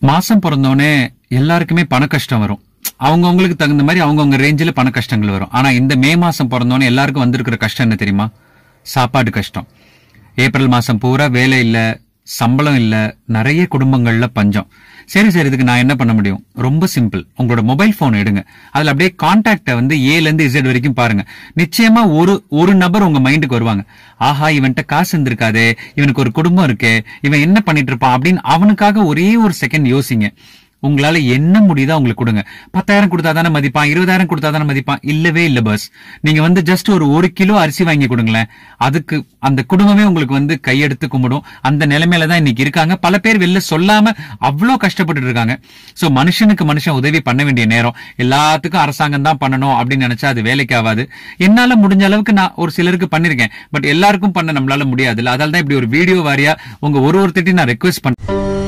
மாசம் பிறந்தோடனே எல்லாருக்குமே பண கஷ்டம் வரும் அவங்கவங்களுக்கு தகுந்த மாதிரி அவங்கவுங்க ரேஞ்சில் பண கஷ்டங்கள் வரும் ஆனா இந்த மே மாசம் பிறந்தோடனே எல்லாருக்கும் வந்திருக்கிற கஷ்டம் என்ன தெரியுமா சாப்பாடு கஷ்டம் ஏப்ரல் மாசம் பூரா வேலை இல்ல சம்பளம் இல்ல நிறைய குடும்பங்கள்ல பஞ்சம் சரி சரி இதுக்கு நான் என்ன பண்ண முடியும் ரொம்ப சிம்பிள் உங்களோட மொபைல் போன் எடுங்க அதுல அப்படியே கான்டாக்ட வந்து ஏல இருந்து இசட் வரைக்கும் பாருங்க நிச்சயமா ஒரு ஒரு நபர் உங்க மைண்டுக்கு வருவாங்க ஆஹா இவன்ட்ட காசு இருந்திருக்காதே இவனுக்கு ஒரு குடும்பம் இருக்கே இவன் என்ன பண்ணிட்டு இருப்பான் அப்படின்னு அவனுக்காக ஒரே ஒரு செகண்ட் யோசிங்க உங்களால என்ன முடியுதோ அவங்களுக்கு கொடுங்க பத்தாயிரம் கொடுத்தா தானே மதிப்பான் இருபதாயிரம் கொடுத்தா தானே மதிப்பான் இல்லவே இல்ல பஸ் நீங்க வந்து ஜஸ்ட் ஒரு ஒரு கிலோ அரிசி வாங்கி கொடுங்களேன் அதுக்கு அந்த குடும்பமே உங்களுக்கு வந்து கையெடுத்து கும்பிடும் அந்த நிலைமையில தான் இன்னைக்கு இருக்காங்க பல பேர் வெளில சொல்லாம அவ்வளோ கஷ்டப்பட்டு இருக்காங்க சோ மனுஷனுக்கு மனுஷன் உதவி பண்ண வேண்டிய நேரம் எல்லாத்துக்கும் அரசாங்கம் தான் பண்ணணும் அப்படின்னு நினைச்சா அது வேலைக்கு ஆகாது என்னால முடிஞ்ச அளவுக்கு நான் ஒரு சிலருக்கு பண்ணிருக்கேன் பட் எல்லாருக்கும் பண்ண நம்மளால முடியாது அதனால தான் இப்படி ஒரு வீடியோ வாரியா உங்க ஒரு ஒருத்தட்டையும் நான் ரெக்வெஸ்ட் பண்ணேன்